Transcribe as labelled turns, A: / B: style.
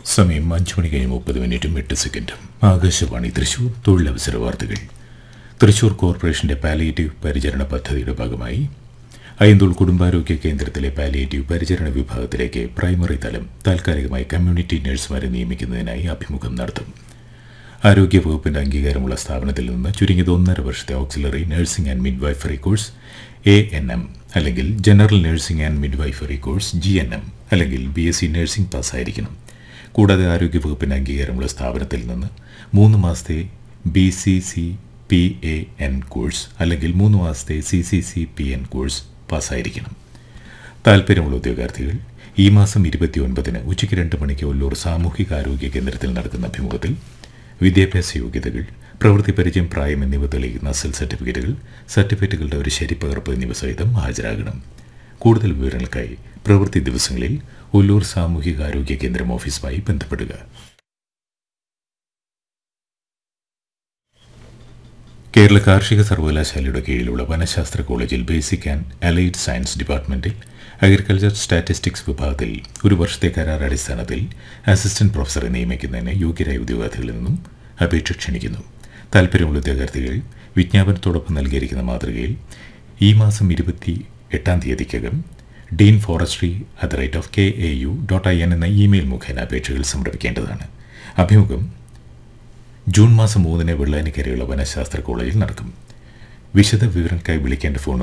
A: സമയം അഞ്ചു മണി കഴിഞ്ഞ് മുപ്പത് മിനിറ്റും എട്ട് സെക്കൻഡും ആകാശവാണി തൃശൂർ തൊഴിലവസര വാർത്തകൾ തൃശൂർ കോർപ്പറേഷന്റെ പാലിയേറ്റീവ് പരിചരണ പദ്ധതിയുടെ ഭാഗമായി അയന്തോൾ കുടുംബാരോഗ്യ കേന്ദ്രത്തിലെ പാലിയേറ്റീവ് പരിചരണ വിഭാഗത്തിലേക്ക് പ്രൈമറി തലം താൽക്കാലികമായി കമ്മ്യൂണിറ്റി നഴ്സുമാരെ നിയമിക്കുന്നതിനായി അഭിമുഖം നടത്തും ആരോഗ്യ വകുപ്പിന്റെ അംഗീകാരമുള്ള സ്ഥാപനത്തിൽ നിന്ന് ചുരുങ്ങിയത് ഒന്നര വർഷത്തെ auxiliary nursing and midwifery course A N M അല്ലെങ്കിൽ general nursing and midwifery course G N M അല്ലെങ്കിൽ ബി എസ് സി നഴ്സിംഗ് പാസ്സായിരിക്കണം കൂടാതെ ആരോഗ്യ വകുപ്പിന്റെ അംഗീകാരമുള്ള സ്ഥാപനത്തിൽ നിന്ന് മൂന്ന് മാസത്തെ B C C P A N course അല്ലെങ്കിൽ മൂന്ന് മാസത്തെ C C C P N course പാസ്സായിരിക്കണം താൽപ്പര്യമുള്ള ഉദ്യോഗാർത്ഥികൾ ഈ മാസം ഇരുപത്തിയൊൻപതിന് ഉച്ചയ്ക്ക് രണ്ട് മണിക്ക് ഒല്ലൂർ സാമൂഹിക ആരോഗ്യ കേന്ദ്രത്തിൽ നടക്കുന്ന അഭിമുഖത്തിൽ വിദ്യാഭ്യാസ യോഗ്യതകൾ പ്രവൃത്തി പരിചയം പ്രായം എന്നിവ തെളിയിക്കുന്ന അസൽ സർട്ടിഫിക്കറ്റുകൾ സർട്ടിഫിക്കറ്റുകളുടെ ഒരു ശരിപ്പകർപ്പ് എന്നിവ സഹിതം ഹാജരാകണം കൂടുതൽ വിവരങ്ങൾക്കായി പ്രവൃത്തി ദിവസങ്ങളിൽ ഒല്ലൂർ സാമൂഹിക ആരോഗ്യ കേന്ദ്രം ഓഫീസുമായി ബന്ധപ്പെടുക കേരള കാർഷിക സർവകലാശാലയുടെ കീഴിലുള്ള വനശാസ്ത്ര കോളേജിൽ ബേസിക് ആൻഡ് അലൈഡ് സയൻസ് ഡിപ്പാർട്ട്മെന്റിൽ അഗ്രികൾച്ചർ സ്റ്റാറ്റിസ്റ്റിക്സ് വിഭാഗത്തിൽ ഒരു വർഷത്തെ കരാർ അടിസ്ഥാനത്തിൽ അസിസ്റ്റന്റ് പ്രൊഫസറെ നിയമിക്കുന്നതിന് യോഗ്യരായ ഉദ്യോഗാർത്ഥികളിൽ നിന്നും അപേക്ഷ ക്ഷണിക്കുന്നു താൽപ്പര്യമുള്ള ഉദ്യോഗാർത്ഥികൾ വിജ്ഞാപനത്തോടൊപ്പം നൽകിയിരിക്കുന്ന മാതൃകയിൽ ഈ മാസം ഇരുപത്തി എട്ടാം തീയതിക്കകം dean forestry at the rate of K A U dot I N എന്ന ഇമെയിൽ മുഖേന അപേക്ഷകൾ സമർപ്പിക്കേണ്ടതാണ് അഭിമുഖം ജൂൺ മാസം മൂന്നിന് വെള്ളാനിക്കരയുള്ള വനശാസ്ത്ര കോളേജിൽ നടക്കും വിശദ വിവരങ്ങൾക്കായി വിളിക്കേണ്ട ഫോൺ